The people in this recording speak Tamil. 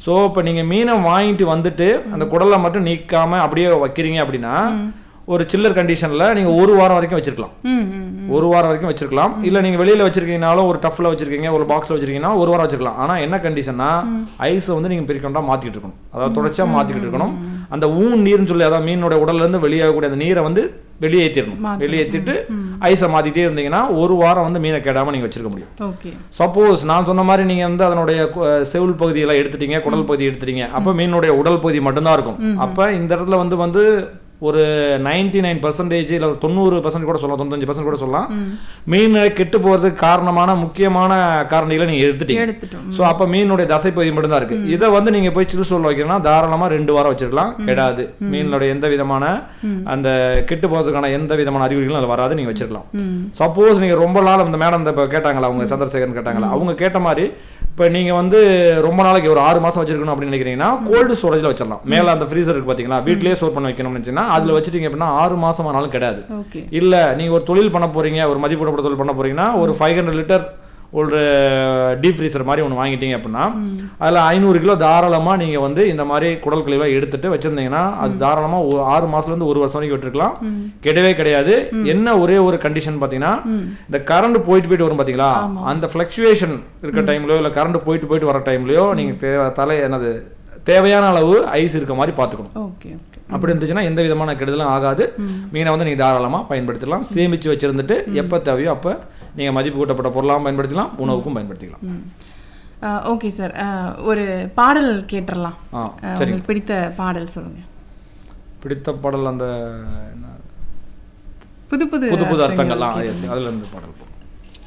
ஸோ இப்போ நீங்கள் மீனை வாங்கிட்டு வந்துட்டு அந்த குடலை மட்டும் நீக்காம அப்படியே வைக்கிறீங்க அப்படின்னா ஒரு சில்லர் கண்டிஷன்ல நீங்க ஒரு வாரம் வரைக்கும் வச்சிருக்கலாம் ம் ம் ம். ஒரு வாரம் வரைக்கும் வச்சிருக்கலாம் இல்ல நீங்க வெளியில வச்சிருக்கீங்கனாலும் ஒரு டஃப்ல வச்சிருக்கீங்க ஒரு பாக்ஸ்ல வச்சிருக்கீங்கன்னா ஒரு வாரம் வச்சிருக்கலாம் ஆனா என்ன கண்டிஷன்னா ஐஸ் வந்து நீங்க பிரிக்கொண்டா மாத்திக்கிட்டு இருக்கணும் அதாவது தொடர்ச்சியா மாத்திக்கிட்டு இருக்கணும் அந்த ஊன் நீர்னு சொல்லி அதாவது மீனோட உடல்ல இருந்து வெளியாகக்கூடிய அந்த நீரை வந்து வெளியேற்றிடணும் மாத்தணும். வெளியேற்றிட்டு ஐஸை மாத்திட்டே இருந்தீங்கன்னா ஒரு வாரம் வந்து மீனை கெடாம நீங்க வச்சிருக்க முடியும் ஓகே சப்போஸ் நான் சொன்ன மாதிரி நீங்க வந்து அதனுடைய கு- செவுள் பகுதியெல்லாம் எடுத்துட்டீங்க குடல் பகுதி எடுத்துட்டீங்க அப்ப மீனுடைய உடல் பகுதி மட்டும்தான் இருக்கும் அப்ப இந்த இடத்துல வந்து வந்து ஒரு நைன்டி நைன் பர்சன்டேஜ் இல்லை ஒரு தொண்ணூறு பர்சன்ட் கூட சொல்லலாம் தொண்ணூத்தஞ்சு பர்சன்ட் கூட சொல்லலாம் மீன் கெட்டு போறதுக்கு காரணமான முக்கியமான காரணிகளை நீங்க எடுத்துட்டீங்க எடுத்துட்டோம் ஸோ அப்போ மீனுடைய தசைப்பகுதி மட்டும்தான் இருக்கு இதை வந்து நீங்க போய் சிறு சூழல் வைக்கணும்னா தாராளமா ரெண்டு வாரம் வச்சிருக்கலாம் கெடாது மீனுடைய எந்த விதமான அந்த கெட்டு போறதுக்கான எந்த விதமான அறிகுறிகளும் அதில் வராது நீங்க வச்சிருக்கலாம் ம் சப்போஸ் நீங்க ரொம்ப நாள் இந்த மேடம் இந்த இப்போ கேட்டாங்களா அவங்க சந்திரசேகரன் கேட்டாங்களா அவங்க கேட்ட மாதிரி இப்போ நீங்க வந்து ரொம்ப நாளைக்கு ஒரு ஆறு மாசம் வச்சிருக்கணும் அப்படின்னு நினைக்கிறீங்கன்னா கோல்டு ஸ்டோரேஜ்ல வச்சிடலாம் மேல அந்த ஃப்ரீசர் இருக்கு பாத்தீங்களா வீட்லயே ஸ்டோர் பண்ணி வைக்கணும்னு நினைச்சீங்கன்னா அதுல வச்சிட்டீங்க அப்படின்னா ஆறு மாசம் ஆனாலும் கிடையாது ஓகே இல்ல நீங்க ஒரு தொழில் பண்ண போறீங்க ஒரு மதிப்பீடு தொழில் பண்ண போறீங்கன்னா ஒரு ஃபைவ் ஹண்ட்ரட் லிட்டர் ஒரு டீப் ஃப்ரீசர் மாதிரி ஒன்று வாங்கிட்டீங்க அப்படின்னா அதில் ஐநூறு கிலோ தாராளமாக நீங்கள் வந்து இந்த மாதிரி குடல் கழிவை எடுத்துட்டு வச்சிருந்தீங்கன்னா அது தாராளமாக ஒரு ஆறு மாசத்துலேருந்து ஒரு வருஷம் வரைக்கும் விட்டுருக்கலாம் கிடையவே கிடையாது என்ன ஒரே ஒரு கண்டிஷன் பார்த்தீங்கன்னா இந்த கரண்ட் போயிட்டு போயிட்டு வரும் பார்த்தீங்களா அந்த ஃப்ளக்சுவேஷன் இருக்க டைம்லயோ இல்லை கரண்ட் போயிட்டு போயிட்டு வர டைம்லயோ நீங்கள் தேவை தலை என்னது தேவையான அளவு ஐஸ் இருக்க மாதிரி பார்த்துக்கணும் ஓகே ஓகே அப்படி இருந்துச்சுன்னா எந்த விதமான கெடுதலும் ஆகாது மீனை வந்து நீங்கள் தாராளமாக பயன்படுத்தலாம் சேமிச்சு வச்சிருந்துட்டு எப்போ தேவையோ அப்போ நீங்கள் மதிப்பு கூட்டப்பட்ட பொருளாகவும் பயன்படுத்தலாம் உணவுக்கும் பயன்படுத்திக்கலாம் ம் ஓகே சார் ஒரு பாடல் கேட்டுறலாம் ஆ அஹ், சரி உங்களுக்கு பிடித்த பாடல் சொல்லுங்க பிடித்த பாடல் அந்த என்ன, புது புது புது புது அர்த்தங்கள் அர்த்தங்கள்லாம் கேட்கணும். அதுல இருந்து பாடல்